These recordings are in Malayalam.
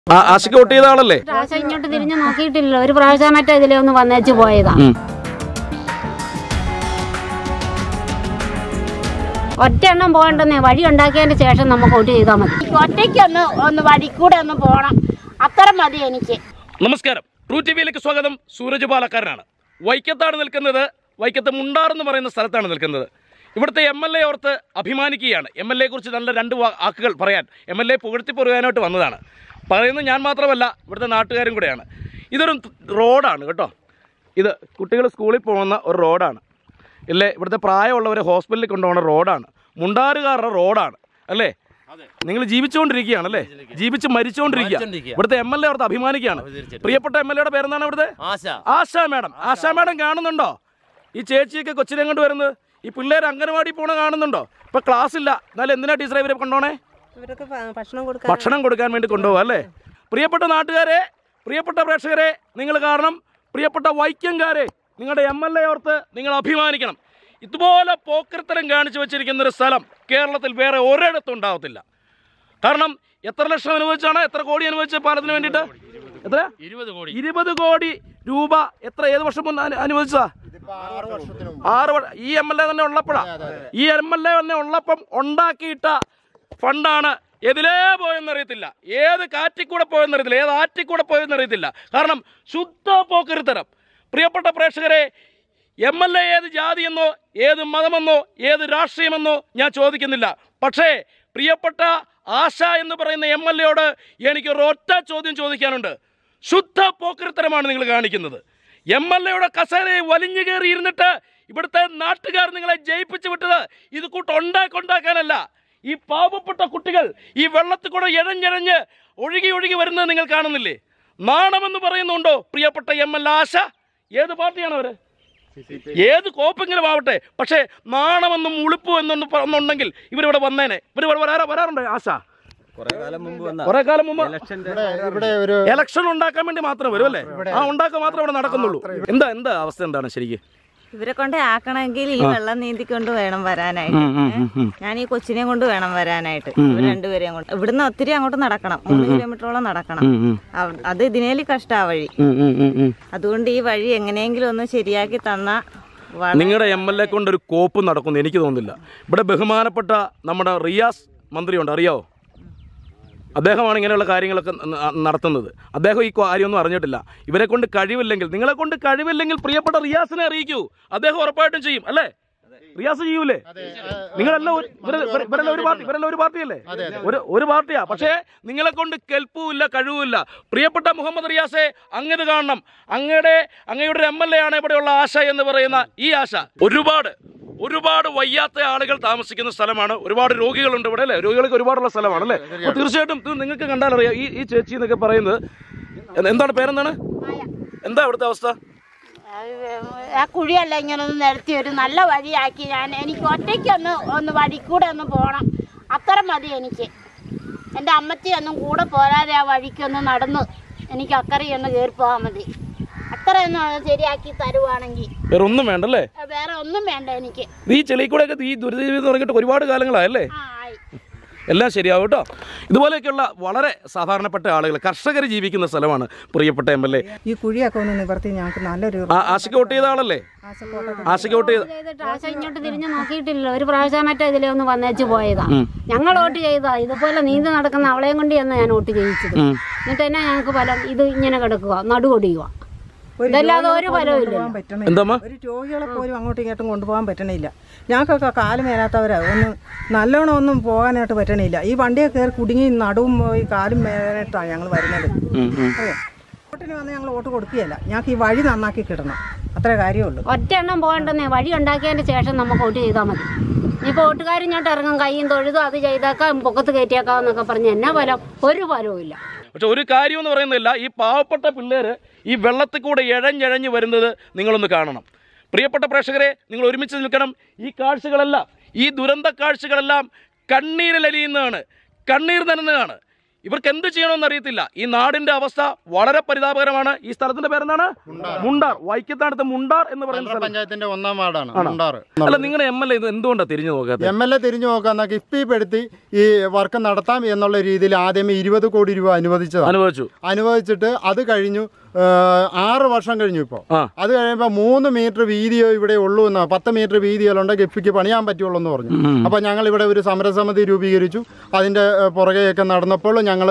ആ ആശയ്ക്ക് വോട്ട് ചെയ്ത ആളല്ലേ പ്രാവശ്യം ഇങ്ങോട്ട് തിരിഞ്ഞു നോക്കിയിട്ടില്ല ഒരു പ്രാവശ്യം മറ്റേ ഇതിലെ ഒന്ന് വന്നേച്ച് പോയതാ ഉം. ഒറ്റ എണ്ണം പോകണ്ടെന്നേ വഴി ഉണ്ടാക്കിയതിന് ശേഷം നമുക്ക് വോട്ട് ചെയ്താൽ മതി ഒറ്റയ്ക്കൊന്ന് ഒന്ന് വഴി കൂടെ ഒന്ന് പോണം അത്ര മതി എനിക്ക് നമസ്കാരം ട്രൂ ടി വിയിലേക്ക് സ്വാഗതം സൂരജ് പാലക്കാരനാണ് വൈക്കത്താണ് നിൽക്കുന്നത് വൈക്കത്ത് മുണ്ടാർ എന്ന് പറയുന്ന സ്ഥലത്താണ് നിൽക്കുന്നത് ഇവിടുത്തെ എം എൽ എ ഓർത്ത് അഭിമാനിക്കുകയാണ് എം എൽ എ കുറിച്ച് നല്ല രണ്ട് വാ- വാക്കുകൾ പറയാൻ എം എൽ എ പുകഴ്ത്തി പറയാനായിട്ട് വന്നതാണ് പറയുന്നത് ഞാൻ മാത്രമല്ല ഇവിടുത്തെ നാട്ടുകാരും കൂടെയാണ് ഇതൊരു റോഡാണ് കേട്ടോ ഇത് കുട്ടികൾ സ്കൂളിൽ പോകുന്ന ഒരു റോഡാണ് ഇല്ലേ ഇവിടുത്തെ പ്രായമുള്ളവരെ ഹോസ്പിറ്റലിൽ കൊണ്ടുപോകുന്ന റോഡാണ് മുണ്ടാറുകാരുടെ റോഡാണ് അല്ലേ നിങ്ങൾ ജീവിച്ചുകൊണ്ടിരിക്കുകയാണ് അല്ലേ ജീവിച്ച് മരിച്ചുകൊണ്ടിരിക്കുക ഇവിടുത്തെ എം എൽ എ ഓർത്ത് അഭിമാനിക്കുകയാണ് പ്രിയപ്പെട്ട എം എൽ എയുടെ പേരെന്താണ് ഇവിടുത്തെ ആശ ആശ മാഡം ആശ മാഡം കാണുന്നുണ്ടോ ഈ ചേച്ചിയൊക്കെ കൊച്ചിനെ കൊണ്ട് വരുന്നത് ഈ പിള്ളേർ അംഗനവാടി പോണ കാണുന്നുണ്ടോ ഇപ്പൊ ക്ലാസ് ഇല്ല എന്നാലും എന്തിനാ ടീച്ചറെ ഇവരെ കൊണ്ടോണേ ഇവരൊക്കെ ഭ- ഭക്ഷണം കൊടുക്കാൻ ഭക്ഷണം കൊടുക്കാൻ വേണ്ടി കൊണ്ടുപോകും അല്ലേ പ്രിയപ്പെട്ട നാട്ടുകാരെ പ്രിയപ്പെട്ട പ്രേക്ഷകരെ നിങ്ങൾ കാരണം പ്രിയപ്പെട്ട വൈക്കംകാരെ നിങ്ങളുടെ എം എൽ എ ഓർത്ത് നിങ്ങൾ അഭിമാനിക്കണം ഇതുപോലെ പോക്കരത്തരം കാണിച്ചു വെച്ചിരിക്കുന്ന ഒരു സ്ഥലം കേരളത്തിൽ വേറെ ഒരിടത്തും ഉണ്ടാവത്തില്ല കാരണം എത്ര ലക്ഷം അനുവദിച്ചാണ് എത്ര കോടി അനുവദിച്ച പാലത്തിന് വേണ്ടിയിട്ട് എത്ര ഇരുപത് കോടി ഇരുപത് കോടി രൂപ എത്ര ഏത് വർഷം മുന്നേ അനു- അനുവദിച്ചതാ ആറ് വ- ഈ എം എൽ എ തന്നെ ഉള്ളപ്പോഴാ ഈ എം എൽ എ തന്നെ ഉള്ളപ്പം ഉണ്ടാക്കിയിട്ട ഫണ്ടാണ് എതിലേ പോയെന്നറിയത്തില്ല ഏത് കാറ്റിൽ കൂടെ പോയെന്നറിയത്തില്ല ഏത് ആറ്റിൽ കൂടെ പോയെന്നറിയത്തില്ല കാരണം ശുദ്ധ പോക്കരുത്തരം പ്രിയപ്പെട്ട പ്രേക്ഷകരെ എം എൽ എ ഏത് ജാതിയെന്നോ ഏത് മതമെന്നോ ഏത് രാഷ്ട്രീയമെന്നോ ഞാൻ ചോദിക്കുന്നില്ല പക്ഷേ പ്രിയപ്പെട്ട ആശ എന്ന് പറയുന്ന എം എൽ എയോട് എനിക്കൊരു ഒറ്റ ചോദ്യം ചോദിക്കാനുണ്ട് ശുദ്ധ പോക്കരുത്തരമാണ് നിങ്ങൾ കാണിക്കുന്നത് എം എൽ എയുടെ കസേരയെ വലിഞ്ഞു കയറി ഇരുന്നിട്ട് ഇവിടുത്തെ നാട്ടുകാർ നിങ്ങളെ ജയിപ്പിച്ചു വിട്ടത് ഇത് കൂട്ട് ഉണ്ടാക്കുണ്ടാക്കാനല്ല ഈ പാവപ്പെട്ട കുട്ടികൾ ഈ വെള്ളത്തിൽ കൂടെ ഇഴഞ്ഞിഴഞ്ഞ് ഒഴുകി ഒഴുകി വരുന്നത് നിങ്ങൾ കാണുന്നില്ലേ നാണമെന്ന് പറയുന്നുണ്ടോ പ്രിയപ്പെട്ട എം എൽ എ ആശ ഏത് പാർട്ടിയാണ് അവര് ഏത് കോപ്പെങ്കിലും ആവട്ടെ പക്ഷേ നാണമെന്നും ഉളുപ്പും എന്നൊന്ന് പ- ഒന്നുണ്ടെങ്കിൽ ഇവരിവിടെ വന്നേനെ ഇവർ വരാ വരാറുണ്ട് ആശ കുറെ കാലം മുമ്പ് വന്ന കുറെ കാലം മുമ്പ് ഇവിടെ ഇവിടെ ഒരു ഇലക്ഷൻ ഉണ്ടാക്കാൻ വേണ്ടി മാത്രം വരും അല്ലേ ആ ഉണ്ടാക്കാൻ മാത്രമേ ഇവിടെ നടക്കുന്നുള്ളൂ എന്താ എന്താ അവസ്ഥ എന്താണ് ശരിക്കും ഇവരെ കൊണ്ട് ആക്കണമെങ്കിൽ ഈ വെള്ളം നീന്തിക്കൊണ്ട് വേണം വരാനായിട്ട് ഞാൻ ഈ കൊച്ചിനെയും കൊണ്ട് വേണം വരാനായിട്ട് ഇവർ രണ്ടുപേരെയും കൊണ്ട് ഇവിടുന്ന് ഒത്തിരി അങ്ങോട്ട് നടക്കണം മൂന്ന് കിലോമീറ്ററോളം നടക്കണം അവ- അത് ഇതിനേലി കഷ്ടാ വഴി അതുകൊണ്ട് ഈ വഴി എങ്ങനെയെങ്കിലും ഒന്ന് ശരിയാക്കി തന്ന നിങ്ങളുടെ എം എൽ എ കൊണ്ട് ഒരു കോപ്പ് നടക്കുന്നു എനിക്ക് തോന്നുന്നില്ല ഇവിടെ ബഹുമാനപ്പെട്ട നമ്മുടെ റിയാസ് മന്ത്രിയുണ്ട് അറിയാവോ അദ്ദേഹമാണ് ഇങ്ങനെയുള്ള കാര്യങ്ങളൊക്കെ ന- നടത്തുന്നത് അദ്ദേഹം ഈ കാര്യമൊന്നും അറിഞ്ഞിട്ടില്ല ഇവരെ കൊണ്ട് കഴിവില്ലെങ്കിൽ നിങ്ങളെ കൊണ്ട് കഴിവില്ലെങ്കിൽ പ്രിയപ്പെട്ട റിയാസിനെ അറിയിക്കൂ അദ്ദേഹം ഉറപ്പായിട്ടും ചെയ്യും അല്ലേ റിയാസ് ചെയ്യൂലേ നിങ്ങളെല്ലാം ഒരു- ഇവരെ- ഇവരെ- ഇവരെല്ലാം ഒരു പാർട്ടി ഇവരെല്ലാം ഒരു പാർട്ടിയല്ലേ ഒരു ഒരു പാർട്ടിയാ പക്ഷേ നിങ്ങളെ കൊണ്ട് കെൽപ്പുമില്ല കഴിവുമില്ല പ്രിയപ്പെട്ട മുഹമ്മദ് റിയാസെ അങ്ങത് കാണണം അങ്ങയുടെ അങ്ങയുടെ എം എൽ എ ആണ് ഇവിടെയുള്ള ആശ എന്ന് പറയുന്ന ഈ ആശ ഒരുപാട് ഒരുപാട് വയ്യാത്ത ആളുകൾ താമസിക്കുന്ന സ്ഥലമാണ് ഒരുപാട് രോഗികളുണ്ട് ഇവിടെ അല്ലേ രോഗികൾക്ക് ഒരുപാടുള്ള സ്ഥലമാണ് അല്ലേ അപ്പോൾ തീർച്ചയായിട്ടും ഇത് നിങ്ങൾക്ക് കണ്ടാൽ അറിയാം ഈ ഈ ചേച്ചി എന്നൊക്കെ പറയുന്നത് എന്ത്- എന്താണ് പേരെന്താണ് എന്താ ഇവിടുത്തെ അവസ്ഥ ആ കുഴിയല്ല ഇങ്ങനെ ഒന്ന് നിരത്തി ഒരു നല്ല വഴിയാക്കി ഞാൻ എനിക്ക് ഒറ്റയ്ക്കൊന്ന് ഒന്ന് വഴി കൂടെ ഒന്ന് പോണം അത്ര മതി എനിക്ക് എൻ്റെ അമ്മച്ചി ഒന്നും കൂടെ പോരാതെ ആ വഴിക്കൊന്ന് നടന്ന് എനിക്ക് അക്കരെ ഒന്ന് കയറി പോകാൻ മതി അത്രയൊന്നും ശരിയാക്കി തരുവാണെങ്കിൽ വേറെ ഒന്നും വേണ്ടല്ലേ വേറെ ഒന്നും വേണ്ട എനിക്ക് ഈ ചെളി കൂടെയൊക്കെ ഈ ദുരിതജീവി എന്ന് തുടങ്ങിയിട്ട് ഒരുപാട് കാലങ്ങളായല്ലേ ആ ആയി എല്ലാം ശരിയാവും കേട്ടോ ഇതുപോലെയൊക്കെയുള്ള വളരെ സാധാരണപ്പെട്ട ആളുകൾ കർഷകർ ജീവിക്കുന്ന സ്ഥലമാണ് പ്രിയപ്പെട്ട എം എൽ എ ഈ കുഴിയൊക്കെ ഒന്ന് നിവർത്തി ഞങ്ങൾക്ക് നല്ലൊരു ആശയ്ക്ക് വോട്ട് ചെയ്ത ആളല്ലേ ആശയ്ക്ക് വോട്ട് ചെയ്ത ചെയ്തിട്ട് ആശ ഇങ്ങോട്ട് തിരിഞ്ഞു നോക്കിയിട്ടില്ല ഒരു പ്രാവശ്യം മറ്റേ ഇതിലെ ഒന്ന് വന്നേച്ച് പോയതാ ഞങ്ങൾ വോട്ട് ചെയ്താ ഇതുപോലെ നീന്തി നടക്കുന്ന അവളെയും കൊണ്ട് ചെന്ന് ഞാൻ വോട്ട് ചെയ്യിച്ചത് എന്നിട്ട് തന്നെ ഞങ്ങൾക്ക് ഫലം ഇത് ഇങ്ങനെ കിടക്കുക നടുകൊടിയുക ഇതല്ലാതെ ഒരു ഫലവും ഇല്ല കൊണ്ടുപോകാൻ പറ്റണില്ല എന്താമ്മ ഒരു രോഗികളെ പോലും അങ്ങോട്ടും ഇങ്ങോട്ടും കൊണ്ടുപോകാൻ പറ്റണില്ല ഞങ്ങൾക്കൊക്കെ കാല് മേലാത്തവരാ ഒന്നും നല്ലോണം ഒന്നും പോകാനായിട്ട് പറ്റണില്ല ഈ വണ്ടിയൊക്കെ കയറി കുടുങ്ങി നടുവും പോയി കാലും മേലായിട്ടാണ് ഞങ്ങൾ വരുന്നത് അറിയോ വോട്ടിന് വന്ന് ഞങ്ങൾ വോട്ട് കൊടുക്കുകയല്ല ഞങ്ങൾക്ക് ഈ വഴി നന്നാക്കി കിട്ടണം അത്രേ കാര്യമുള്ളൂ ഒറ്റ എണ്ണം പോകണ്ടെന്നേ വഴി ഉണ്ടാക്കിയതിന് ശേഷം നമുക്ക് വോട്ട് ചെയ്താൽ മതി ഇപ്പോൾ വോട്ടുകാർ ഇങ്ങോട്ട് ഇറങ്ങും കയ്യും തൊഴുതും അത് ചെയ്തേക്കാം പൊക്കത്ത് കയറ്റിയേക്കാം എന്നൊക്കെ പറഞ്ഞ് എന്നാ ഫലം ഒരു ഫലവും ഇല്ല പക്ഷെ ഒരു കാര്യം എന്ന് പറയുന്നില്ല ഈ പാവപ്പെട്ട പിള്ളേര് ഈ വെള്ളത്തിൽ കൂടെ ഇഴഞ്ഞിഴഞ്ഞ് വരുന്നത് നിങ്ങളൊന്ന് കാണണം പ്രിയപ്പെട്ട പ്രേക്ഷകരെ നിങ്ങൾ ഒരുമിച്ച് നിൽക്കണം ഈ കാഴ്ചകളെല്ലാം ഈ ദുരന്ത കാഴ്ചകളെല്ലാം കണ്ണീരിലലിയുന്നതാണ് കണ്ണീർ നനന്നതാണ് ഇവർക്ക് എന്ത് ചെയ്യണമെന്ന് അറിയത്തില്ല ഈ നാടിന്റെ അവസ്ഥ വളരെ പരിതാപകരമാണ് ഈ സ്ഥലത്തിന്റെ പേരെന്താണ് മുണ്ടാർ വൈക്കത്തടുത്ത് മുണ്ടാർ എന്ന് പറയുന്ന സ്ഥലം പഞ്ചായത്തിന്റെ ഒന്നാം വാർഡാണ് മുണ്ടാറ് അല്ല നിങ്ങളുടെ എം എൽ എ ഇത് എന്തുകൊണ്ടാണ് തിരിഞ്ഞു നോക്കാത്തത് എം എൽ എ തിരിഞ്ഞു നോക്കാൻ കിഫ്ബിപ്പെടുത്തി ഈ വർക്ക് നടത്താം എന്നുള്ള രീതിയിൽ ആദ്യമേ ഇരുപത് കോടി രൂപ അനുവദിച്ചതാണ് അനുഭവിച്ചു അനുവദിച്ചിട്ട് അത് കഴിഞ്ഞു ആ, ആറ് വർഷം കഴിഞ്ഞു ഇപ്പോൾ ആ. അത് കഴിയുമ്പോൾ മൂന്ന് മീറ്റർ വീതിയോ ഇവിടെ ഉള്ളൂ എന്നാ പത്ത് മീറ്റർ വീതിയിലുണ്ട് ഗപ്പിക്ക് പണിയാൻ പറ്റുള്ളൂ എന്ന് പറഞ്ഞു അപ്പോൾ ഞങ്ങൾ ഇവിടെ ഒരു സമരസമിതി രൂപീകരിച്ചു അതിൻ്റെ ആ, പുറകെയൊക്കെ നടന്നപ്പോൾ ഞങ്ങൾ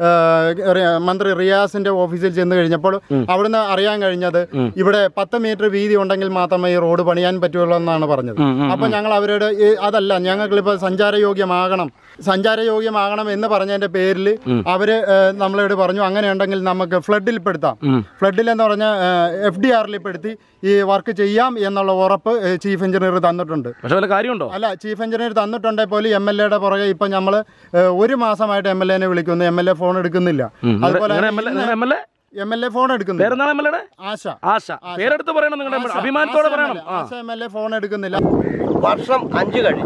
മന്ത്രി റിയാസിന്റെ ഓഫീസിൽ ചെന്ന് കഴിഞ്ഞപ്പോൾ അവിടുന്ന് അറിയാൻ കഴിഞ്ഞത് ഇവിടെ പത്ത് മീറ്റർ വീതി ഉണ്ടെങ്കിൽ മാത്രമേ ഈ റോഡ് പണിയാൻ പറ്റുള്ളൂ എന്നാണ് പറഞ്ഞത് അപ്പോൾ ഞങ്ങൾ അവരോട് ഈ അതല്ല ഞങ്ങൾക്കിപ്പോൾ സഞ്ചാരയോഗ്യമാകണം സഞ്ചാരയോഗ്യമാകണം എന്ന് പറഞ്ഞതിന്റെ പേരിൽ അവര് ഏഹ്, നമ്മളോട് പറഞ്ഞു അങ്ങനെയുണ്ടെങ്കിൽ നമുക്ക് ഫ്ലഡിൽ പെടുത്താം ഫ്ലഡിൽ എന്ന് പറഞ്ഞാൽ എഫ് ഡി ആറിൽ പെടുത്തി ഈ വർക്ക് ചെയ്യാം എന്നുള്ള ഉറപ്പ് ഏഹ്, ചീഫ് എഞ്ചിനീയർ തന്നിട്ടുണ്ട് പക്ഷെ വല്ല കാര്യമുണ്ടോ അല്ല ചീഫ് എഞ്ചിനീയർ തന്നിട്ടുണ്ടെങ്കിൽ പോലും എം എൽ എയുടെ പുറകെ ഇപ്പം നമ്മൾ ഒരു മാസമായിട്ട് എം എൽ എനെ വിളിക്കുന്നു എം എൽ എ ഫോൺ എടുക്കുന്നില്ല അതുപോലെ നിങ്ങളുടെ എം എൽ എ നിങ്ങളുടെ M L A M L A phone എടുക്കുന്നില്ല പേരെന്താണ് എം എൽ എയുടെ ആശ ആശ പേരെടുത്ത് പറയണം നിങ്ങളുടെ MLA. അഭിമാനത്തോടെ പറയണം ആ ആശ എം എൽ എ ഫോൺ എടുക്കുന്നില്ല വർഷം അഞ്ച് കഴിഞ്ഞു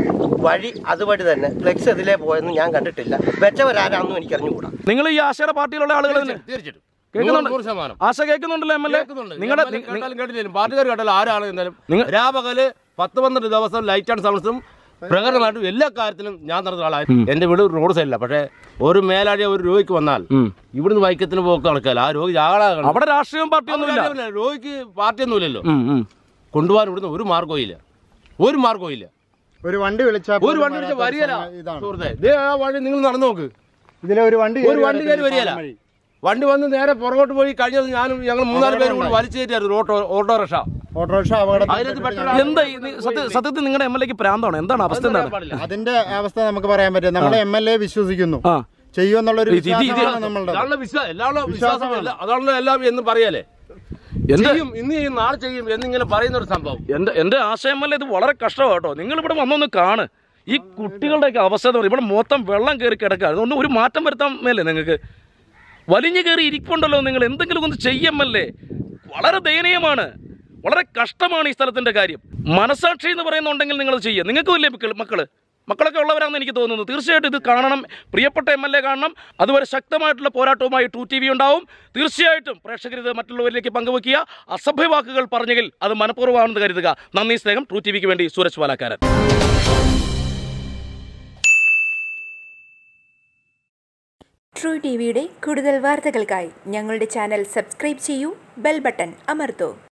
വഴി അതുവഴി തന്നെ ഫ്ലെക്സ് ഇതിലേ പോയെന്ന് ഞാൻ കണ്ടിട്ടില്ല വെച്ചവരാരാന്നും എനിക്ക് അറിഞ്ഞുകൂടാ നിങ്ങൾ ഈ ആശയുടെ പാർട്ടിയിലുള്ള ആളുകൾ തന്നെ തീർച്ചയായിട്ടും കേൾക്കുന്നുണ്ട് നൂറ് ശതമാനം ആശ കേൾക്കുന്നുണ്ടല്ലോ എം എൽ എ കേൾക്കുന്നുണ്ട്. നിങ്ങളുടെ ഞാൻ കേട്ടാലും കേട്ടില്ലേലും പാർട്ടിക്കാർ കേട്ടാലും ആരാണ് എന്നാലും നിങ്ങൾ- രാപകല് പത്ത് പന്ത്രണ്ട് ദിവസം ലൈറ്റ് ആൻഡ് സൗണ്ട്സും പ്രകടനമായിട്ടും എല്ലാ കാര്യത്തിലും ഞാൻ നടന്ന ആളാണ് എന്റെ വീട് റോഡ് സൈഡില്ല പക്ഷേ ഒരു മേലാഴിയ ഒരു രോഗിക്ക് വന്നാൽ ഇവിടുന്ന് വൈക്കത്തിന് പോക്ക് നടക്കില്ല ആ രോഗി ആളാകണം അവിടെ രാഷ്ട്രീയവും പാർട്ടിയൊന്നുമില്ല രോഗിക്ക് പാർട്ടിയൊന്നുമില്ലല്ലോ ഉം, ഉം. കൊണ്ടുപോകാൻ ഇവിടുന്ന് ഒരു മാർഗവും ഇല്ല ഒരു മാർഗവും ഇല്ല ഒരു വണ്ടി വിളിച്ചാൽ ഒരു പോലും വണ്ടി വിളിച്ച വരാത്ത വരികയില്ല സമയം ഇതാണ് സുഹൃത്തെ ദേ ആ വഴി നിങ്ങൾ നടന്നു നോക്ക് ഇതിലെ ഒരു വണ്ടി ഒരു വണ്ടി കയറി വരികയില്ല വണ്ടി വന്ന് നേരെ പുറകോട്ട് പോയി കഴിഞ്ഞത് ഞാനും ഞങ്ങൾ മൂന്നാല് പേരും കൂടി വലിച്ചു കയറ്റിയായിരുന്നു ഓട്ടോ ഓട്ടോറിക്ഷ ഓട്ടോറിക്ഷ അതിനകത്ത് അപകടത്തിൽ പെട്ടെന്ന് എന്താ ഈ നി- സത്യ- സത്യത്തിൽ നിങ്ങളുടെ എം എൽ എക്ക് പ്രാന്താണോ എന്താണ് അവസ്ഥ എന്താണ് പാടില്ല അതിന്റെ അവസ്ഥ നമുക്ക് പറയാൻ പറ്റും നമ്മളെ എം എൽ എ വിശ്വസിക്കുന്നു ആ ചെയ്യുമെന്നുള്ളൊരു ഇത് ഇത് ഇത് വിശ്വാസമാണ് നമ്മളുടെ അതാണല്ലോ വിശ്വാസം എല്ലാവരുടെ വിശ്വാസം എല്ലാ- അതാണല്ലോ എല്ലാം എന്ന് പറയാലേ എന്ത് ചെയ്യും ഇന്ന് ചെയ്യും നാളെ ചെയ്യും എന്നിങ്ങനെ പറയുന്ന ഒരു സംഭവം എന്റെ എന്റെ ആശയം അല്ല ഇത് വളരെ കഷ്ടമാണ് കേട്ടോ നിങ്ങൾ ഇവിടെ വന്നൊന്ന് കാണ് ഈ കുട്ടികളുടെയൊക്കെ അവസ്ഥ എന്ന് പറയുന്നത് ഇവിടെ മൊത്തം വെള്ളം കയറി കിടക്കുക അതുകൊണ്ട് ഒരു മാറ്റം വരുത്താൻ മേലേ നിങ്ങൾക്ക് വലിഞ്ഞു കയറി ഇരിപ്പുണ്ടല്ലോ നിങ്ങൾ എന്തെങ്കിലും ഒന്ന് ചെയ്യമ്മല്ലേ വളരെ ദയനീയമാണ് വളരെ കഷ്ടമാണ് ഈ സ്ഥലത്തിന്റെ കാര്യം മനസാക്ഷി എന്ന് പറയുന്നുണ്ടെങ്കിൽ നിങ്ങൾ ചെയ്യുക നിങ്ങൾക്ക് വലിയ മക്കൾ മക്കള് മക്കളൊക്കെ ഉള്ളവരാണെന്ന് എനിക്ക് തോന്നുന്നു തീർച്ചയായിട്ടും ഇത് കാണണം പ്രിയപ്പെട്ട എം എൽ എ കാണണം അതുവരെ ശക്തമായിട്ടുള്ള പോരാട്ടവുമായി ടു ടി വി ഉണ്ടാവും തീർച്ചയായിട്ടും പ്രേക്ഷകർ ഇത് മറ്റുള്ളവരിലേക്ക് പങ്കുവെക്കുക അസഭ്യവാക്കുകൾ പറഞ്ഞെങ്കിൽ അത് മനഃപൂർവ്വമാണെന്ന് കരുതുക നന്ദി സ്നേഹം ടു ടി വിക്ക് വേണ്ടി സൂരജ് പാലക്കാരൻ ട്രൂ ടി വിയുടെ കൂടുതൽ വാർത്തകൾക്കായി ഞങ്ങളുടെ ചാനൽ സബ്സ്ക്രൈബ് ചെയ്യൂ ബെൽ ബട്ടൺ അമർത്തൂ